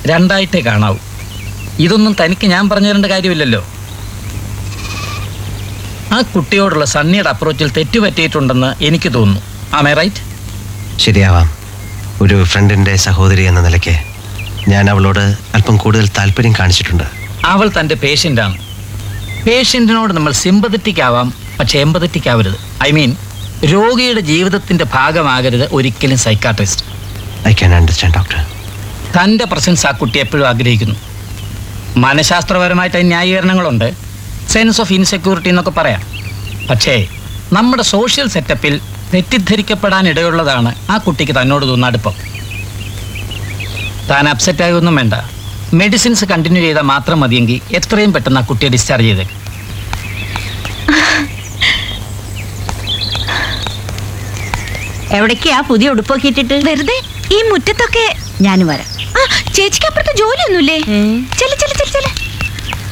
രണ്ടായിട്ടേ കാണാവൂ ഇതൊന്നും തനിക്ക് ഞാൻ പറഞ്ഞു തരേണ്ട കാര്യമില്ലല്ലോ ആ കുട്ടിയോടുള്ള സണ്ണിയുടെ അപ്രോച്ചിൽ തെറ്റുപറ്റിയിട്ടുണ്ടെന്ന് എനിക്ക് തോന്നുന്നു ആമേ റൈറ്റ് ശരിയാവാം ഒരു ഫ്രണ്ടിൻ്റെ സഹോദരി എന്ന നിലയ്ക്ക് ഞാൻ അവളോട് അല്പം കൂടുതൽ താല്പര്യം കാണിച്ചിട്ടുണ്ട് അവൾ തൻ്റെ പേഷ്യൻ്റാണ് പേഷ്യൻറ്റിനോട് നമ്മൾ സിമ്പതറ്റിക് ആവാം പക്ഷെ എമ്പതറ്റിക് ആവരുത് ഐ മീൻ രോഗിയുടെ ജീവിതത്തിൻ്റെ ഭാഗമാകരുത് ഒരിക്കലും psychiatrist I can understand doctor തൻ്റെ പ്രസൻസ് ആ കുട്ടി എപ്പോഴും ആഗ്രഹിക്കുന്നു മനഃശാസ്ത്രപരമായിട്ട് അതിന് ന്യായീകരണങ്ങളുണ്ട് സെൻസ് ഓഫ് ഇൻസെക്യൂരിറ്റി എന്നൊക്കെ പറയാം പക്ഷേ നമ്മുടെ സോഷ്യൽ സെറ്റപ്പിൽ തെറ്റിദ്ധരിക്കപ്പെടാൻ ഇടയുള്ളതാണ് ആ കുട്ടിക്ക് തന്നോട് തോന്നുന്ന അടുപ്പം താൻ അപ്സെറ്റ് ആയൊന്നും വേണ്ട മെഡിസിൻസ് കണ്ടിന്യൂ ചെയ്താൽ മാത്രം മതിയെങ്കിൽ എത്രയും പെട്ടെന്ന് ആ കുട്ടിയെ ഡിസ്ചാർജ് ചെയ്തേ എവിടേക്കാ പുതിയ ഉടുപ്പൊക്കെ ഇട്ടിട്ട് വെറുതെ ഈ മുറ്റത്തൊക്കെ ഞാൻ വരാം ആ ചേച്ചിക്ക് അപ്പുറത്ത് ജോലിയൊന്നുമില്ലേ ചെല ചെല